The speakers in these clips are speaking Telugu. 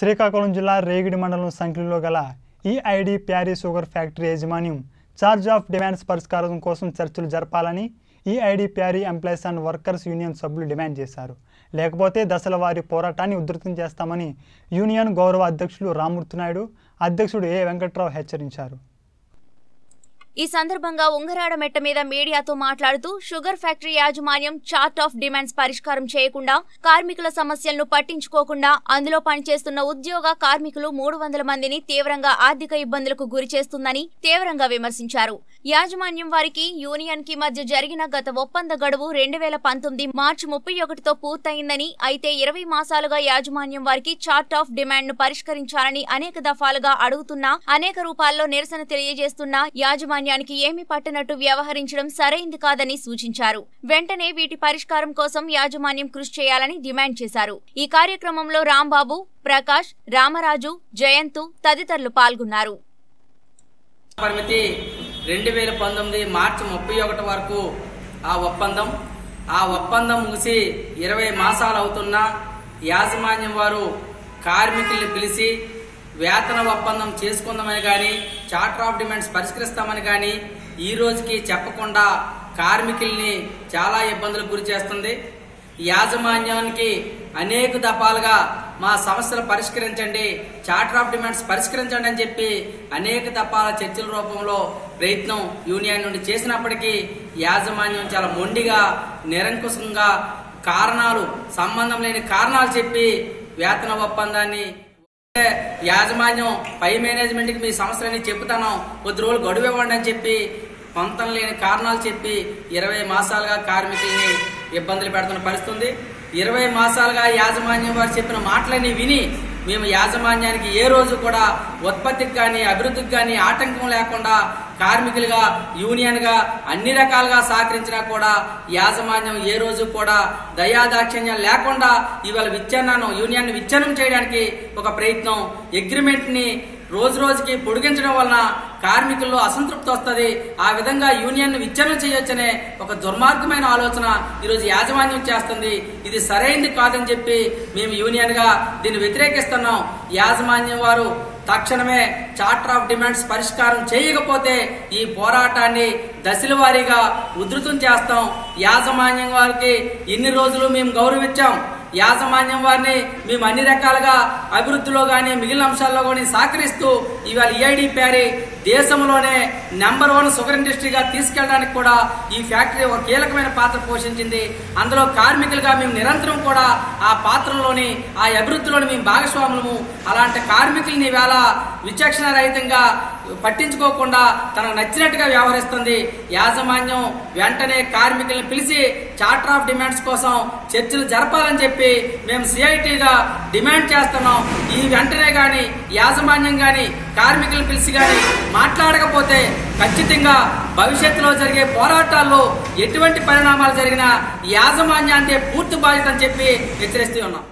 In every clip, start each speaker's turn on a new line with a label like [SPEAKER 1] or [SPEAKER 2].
[SPEAKER 1] శ్రీకాకుళం జిల్లా రేగిడి మండలం సంఖ్యలో గల ఈఐడి ప్యారీ షుగర్ ఫ్యాక్టరీ యాజమాన్యం ఛార్జ్ ఆఫ్ డిమాండ్స్ పరిష్కారం కోసం చర్చలు జరపాలని EID Parry employees and workers union సభ్యులు డిమాండ్ చేశారు లేకపోతే దశల వారి పోరాటాన్ని ఉధృతం చేస్తామని యూనియన్ గౌరవ అధ్యక్షులు రామూర్తి నాయుడు అధ్యక్షుడు ఏ వెంకట్రావు హెచ్చరించారు
[SPEAKER 2] ఈ సందర్భంగా ఉంగరాడ మెట్ట మీద మీడియాతో మాట్లాడుతూ షుగర్ ఫ్యాక్టరీ యాజమాన్యం చార్ట్ ఆఫ్ డిమాండ్స్ పరిష్కారం చేయకుండా కార్మికుల సమస్యలను పట్టించుకోకుండా అందులో పనిచేస్తున్న ఉద్యోగ కార్మికులు మూడు వందల మందిని తీవ్రంగా ఆర్థిక ఇబ్బందులకు గురి చేస్తుందని తీవ్రంగా విమర్శించారు యాజమాన్యం వారికి యూనియన్ కి మధ్య జరిగిన గత ఒప్పంద గడువు రెండు వేల పంతొమ్మిది మార్చి ముప్పై ఒకటితో పూర్తయిందని అయితే ఇరవై మాసాలుగా యాజమాన్యం వారికి చార్ట్ ఆఫ్ డిమాండ్ ను పరిష్కరించాలని అనేక దఫాలుగా అడుగుతున్నా అనేక రూపాల్లో నిరసన తెలియజేస్తున్నా యాజమాన్యానికి ఏమీ పట్టనట్టు వ్యవహరించడం సరైంది కాదని సూచించారు వెంటనే వీటి పరిష్కారం కోసం యాజమాన్యం కృషి చేయాలని డిమాండ్ చేశారు ఈ కార్యక్రమంలో రాంబాబు ప్రకాష్ రామరాజు జయంతు తదితరులు పాల్గొన్నారు
[SPEAKER 3] పరిమితి రెండు వేల పంతొమ్మిది మార్చి ముప్పై ఒకటి వరకు ఆ ఒప్పందం ఆ ఒప్పందం ముగిసి ఇరవై మాసాలు అవుతున్నా యాజమాన్యం వారు కార్మికుల్ని పిలిచి వేతన ఒప్పందం చేసుకుందామని కానీ చార్టర్ ఆఫ్ డిమాండ్స్ పరిష్కరిస్తామని కానీ ఈ రోజుకి చెప్పకుండా కార్మికుల్ని చాలా ఇబ్బందులకు గురి చేస్తుంది యాజమాన్యానికి అనేక దఫాలుగా మా సమస్యలు పరిష్కరించండి చార్టర్ ఆఫ్ డిమాండ్స్ పరిష్కరించండి అని చెప్పి అనేక దఫాల చర్చల రూపంలో ప్రయత్నం యూనియన్ నుండి చేసినప్పటికీ యాజమాన్యం చాలా మొండిగా నిరంకుశంగా కారణాలు సంబంధం లేని కారణాలు చెప్పి వేతన ఒప్పందాన్ని అంటే యాజమాన్యం పై మేనేజ్మెంట్ కి మీ సమస్యలన్నీ చెప్తాను కొద్ది రోజులు గడువు ఇవ్వండి అని చెప్పి పొంతం లేని కారణాలు చెప్పి ఇరవై మాసాలుగా కార్మికుల్ని ఇబ్బందులు పెడుతున్న పరిస్థితి ఉంది ఇరవై మాసాలుగా యాజమాన్యం వారు చెప్పిన మాటలని విని మేము యాజమాన్యానికి ఏ రోజు కూడా ఉత్పత్తికి కానీ అభివృద్ధికి కానీ ఆటంకం లేకుండా కార్మికులుగా యూనియన్ గా అన్ని రకాలుగా సహకరించినా కూడా యాజమాన్యం ఏ రోజు కూడా దయాదాక్షిణ్యం లేకుండా ఇవాళ విచ్ఛిన్నం యూనియన్ విచ్ఛిన్నం చేయడానికి ఒక ప్రయత్నం అగ్రిమెంట్ ని రోజు రోజుకి పొడిగించడం వలన కార్మికుల్లో అసంతృప్తి వస్తుంది ఆ విధంగా యూనియన్ విచ్ఛిన్నం చేయొచ్చనే ఒక దుర్మార్గమైన ఆలోచన ఈరోజు యాజమాన్యం చేస్తుంది ఇది సరైంది కాదని చెప్పి మేము యూనియన్ గా దీన్ని వ్యతిరేకిస్తున్నాం యాజమాన్యం వారు తక్షణమే చార్టర్ ఆఫ్ డిమాండ్స్ పరిష్కారం చేయకపోతే ఈ పోరాటాన్ని దశల వారీగా ఉధృతం చేస్తాం యాజమాన్యం వారికి ఇన్ని రోజులు మేము గౌరవించాం యాజమాన్యం వారిని మేము అన్ని రకాలుగా అభివృద్ధిలో కానీ మిగిలిన అంశాల్లో కానీ సహకరిస్తూ ఇవాళ ఈఐడి ప్యారీ దేశంలోనే నెంబర్ వన్ షుగర్ ఇండస్ట్రీగా తీసుకెళ్ళడానికి కూడా ఈ ఫ్యాక్టరీ ఒక కీలకమైన పాత్ర పోషించింది అందులో కార్మికులుగా మేము నిరంతరం కూడా ఆ పాత్రలోని ఆ అభివృద్ధిలోని మేము భాగస్వాములము అలాంటి కార్మికుల్ని వేళ విచక్షణ రహితంగా పట్టించుకోకుండా తనకు నచ్చినట్టుగా వ్యవహరిస్తుంది యాజమాన్యం వెంటనే కార్మికులను పిలిచి చార్టర్ ఆఫ్ డిమాండ్స్ కోసం చర్చలు జరపాలని చెప్పి మేము సిఐటిగా డిమాండ్ చేస్తున్నాం ఈ వెంటనే గాని యాజమాన్యం గాని కార్మికులను పిలిచి గాని మాట్లాడకపోతే ఖచ్చితంగా భవిష్యత్తులో జరిగే పోరాటాల్లో ఎటువంటి పరిణామాలు జరిగినా యాజమాన్యాన్ని పూర్తి బాధ్యత అని చెప్పి హెచ్చరిస్తూ ఉన్నాం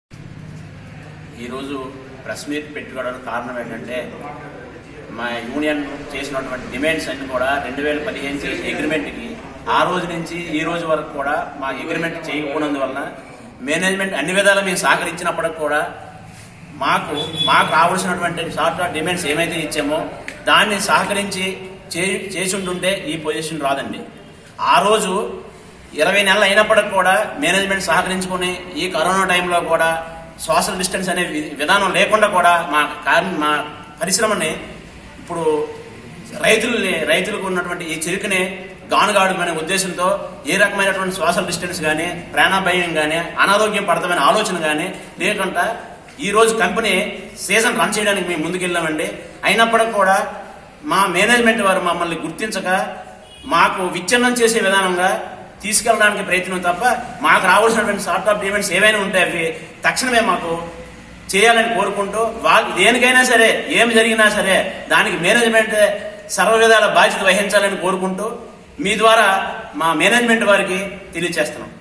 [SPEAKER 4] ఈరోజు ప్రెస్ మీట్ పెట్టుకోవడానికి కారణం ఏంటంటే మా యూనియన్ చేసినటువంటి డిమాండ్స్ అన్ని కూడా రెండు వేల పదిహేను చేసిన అగ్రిమెంట్కి ఆ రోజు నుంచి ఈ రోజు వరకు కూడా మా అగ్రిమెంట్ చేయకపోయినందువలన మేనేజ్మెంట్ అన్ని విధాలా మేము సహకరించినప్పటికి కూడా మాకు మాకు రావాల్సినటువంటి షార్ట్ డిమాండ్స్ ఏమైతే ఇచ్చామో దాన్ని సహకరించి చే చేసి ఉంటుంటే ఈ పొజిషన్ రాదండి ఆ రోజు ఇరవై నెలలు అయినప్పటికి కూడా మేనేజ్మెంట్ సహకరించుకుని ఈ కరోనా టైంలో కూడా సోషల్ డిస్టెన్స్ అనే వి- విధానం లేకుండా కూడా మా కార్మి మా పరిశ్రమని ఇప్పుడు రైతుల్ని రైతులకు ఉన్నటువంటి ఈ చెరుకుని గానుగాడుకునే ఉద్దేశంతో ఏ రకమైనటువంటి సోషల్ డిస్టెన్స్ కానీ ప్రాణాభయం కానీ అనారోగ్యం పడతామనే ఆలోచన కానీ లేకుండా ఈ రోజు కంపెనీ సీజన్ రన్ చేయడానికి మేము ముందుకెళ్ళామండి అయినప్పటికీ కూడా మా మేనేజ్మెంట్ వారు మమ్మల్ని గుర్తించక మాకు విచ్ఛిన్నం చేసే విధానంగా తీసుకెళ్ళడానికి ప్రయత్నం తప్ప మాకు రావాల్సినటువంటి సాఫ్ట్ ఆఫ్ పేమెంట్స్ ఏవైనా ఉంటే అవి తక్షణమే మాకు చేయాలని కోరుకుంటూ వాళ్ళు దేనికైనా సరే ఏమి జరిగినా సరే దానికి మేనేజ్మెంట్ సర్వ విధాల బాధ్యత వహించాలని కోరుకుంటూ మీ ద్వారా మా మేనేజ్మెంట్ వారికి తెలియజేస్తున్నాం